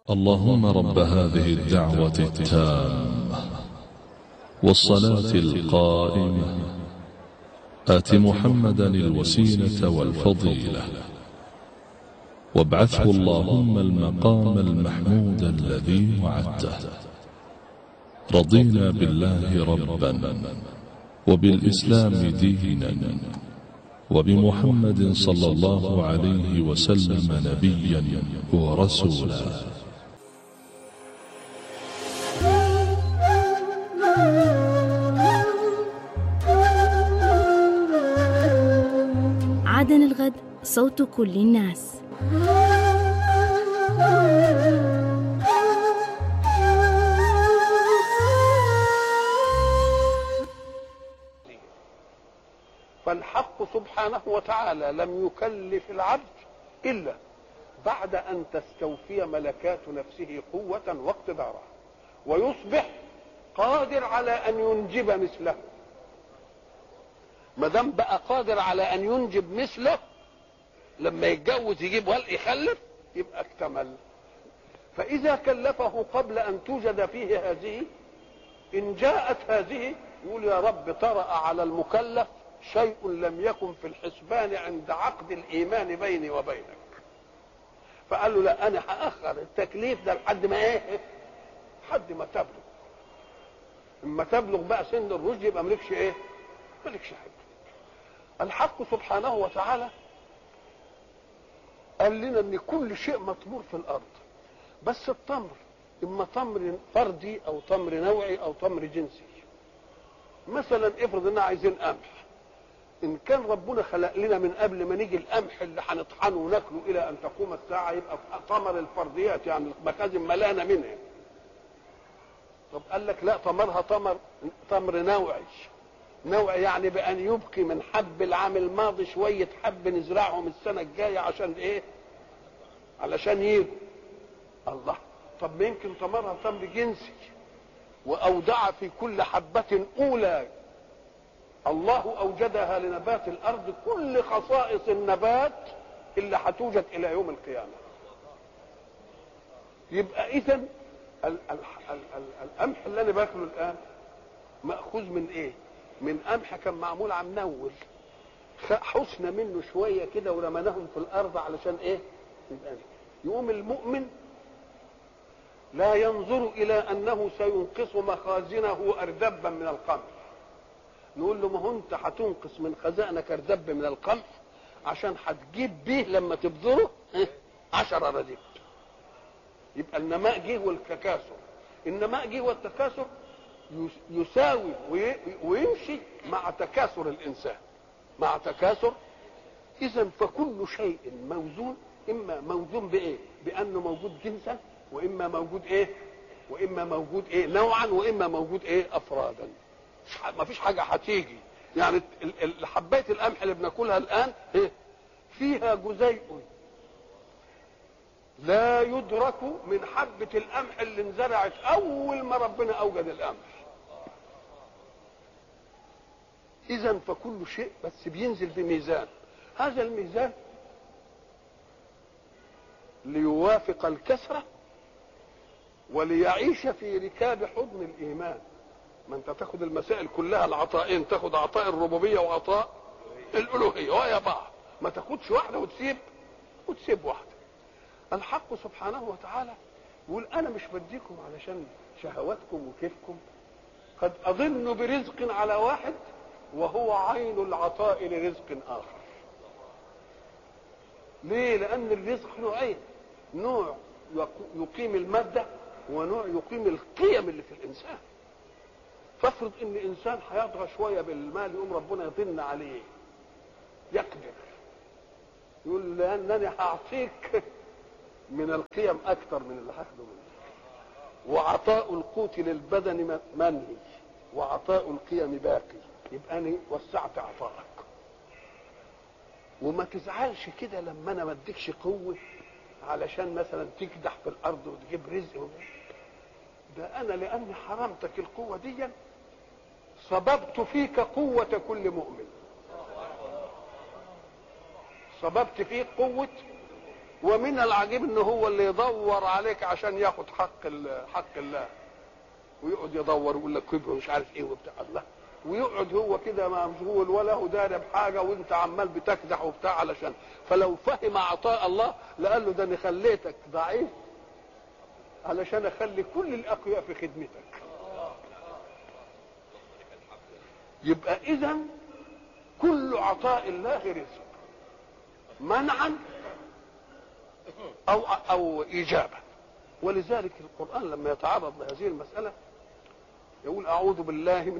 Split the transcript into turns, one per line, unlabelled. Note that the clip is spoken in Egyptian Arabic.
اللهم رب هذه الدعوة التامة والصلاة القائمة آت محمدا الوسيلة والفضيلة وابعثه اللهم المقام المحمود الذي وعدته رضينا بالله ربا وبالإسلام دينا وبمحمد صلى الله عليه وسلم نبيا ورسولا
عدن الغد صوت كل الناس
فالحق سبحانه وتعالى لم يكلف العبد الا بعد ان تستوفي ملكات نفسه قوه واقتدارا ويصبح قادر على ان ينجب مثله ما دام بقى قادر على ان ينجب مثله لما يتجوز يجيب ولد يخلف يبقى اكتمل فاذا كلفه قبل ان توجد فيه هذه ان جاءت هذه يقول يا رب طرأ على المكلف شيء لم يكن في الحسبان عند عقد الايمان بيني وبينك فقال له لا انا هاخر التكليف ده لحد ما ايه لحد ما تبلغ اما تبلغ بقى سن الرشد يبقى مالكش ايه مالكش حاجه الحق سبحانه وتعالى قال لنا ان كل شيء مطمور في الارض بس التمر اما تمر فردي او تمر نوعي او تمر جنسي مثلا افرض اننا عايزين قمح ان كان ربنا خلق لنا من قبل ما نيجي القمح اللي هنطحنه وناكله الى ان تقوم الساعه يبقى ثمر الفرديات يعني المخازن ملانه منها طب قال لك لا ثمرها تمر تمر نوعي نوعي يعني بان يبقي من حب العام الماضي شويه حب نزرعهم السنه الجايه عشان ايه علشان يجوا الله طب ما يمكن ثمرها تمر جنسي واودع في كل حبه اولى الله اوجدها لنبات الارض كل خصائص النبات اللي هتوجد الى يوم القيامه يبقى اذا القمح اللي انا باكله الان ماخوذ من ايه من قمح كان معمول عم نول حسنا منه شويه كده ورمناهم في الارض علشان ايه يبقى يقوم المؤمن لا ينظر الى انه سينقص مخازنه اردبا من القمح نقول له ما هو انت هتنقص من خزائنك اردب من القمح عشان هتجيب به لما تبذره عشرة رديف يبقى النماء جه والتكاثر النماء جه والتكاثر يساوي ويمشي مع تكاثر الانسان مع تكاثر اذا فكل شيء موزون اما موزون بايه بانه موجود جنسا واما موجود ايه واما موجود ايه نوعا واما موجود ايه افرادا ما فيش حاجه هتيجي يعني حبايه القمح اللي بناكلها الان إيه؟ فيها جزيء لا يدرك من حبة القمح اللي انزرعت أول ما ربنا أوجد القمح إذا فكل شيء بس بينزل بميزان هذا الميزان ليوافق الكسرة وليعيش في ركاب حضن الإيمان ما أنت تاخد المسائل كلها العطائين تاخد عطاء الربوبية وعطاء الألوهية ويا بعض ما تاخدش واحدة وتسيب وتسيب واحدة الحق سبحانه وتعالى يقول انا مش بديكم علشان شهواتكم وكيفكم قد اظن برزق على واحد وهو عين العطاء لرزق اخر ليه لان الرزق نوعين نوع يقيم الماده ونوع يقيم القيم اللي في الانسان فافرض ان انسان هيطغى شويه بالمال يقوم ربنا يطن عليه يقدر يقول لانني هعطيك من القيم اكثر من اللي هاخده منك وعطاء القوت للبدن منهي وعطاء القيم باقي يبقى انا وسعت عطائك وما تزعلش كده لما انا ما اديكش قوه علشان مثلا تكدح في الارض وتجيب رزق ده انا لاني حرمتك القوه دي صببت فيك قوه كل مؤمن صببت فيك قوه ومن العجيب ان هو اللي يدور عليك عشان ياخد حق ال- حق الله ويقعد يدور ويقول لك كبر مش عارف ايه وبتاع الله ويقعد هو كده مشغول ولا هو داري بحاجه وانت عمال بتكدح وبتاع علشان فلو فهم عطاء الله لقال له ده انا خليتك ضعيف علشان اخلي كل الاقوياء في خدمتك يبقى اذا كل عطاء الله رزق منعا او او ايجابا ولذلك القران لما يتعرض لهذه المساله يقول اعوذ بالله من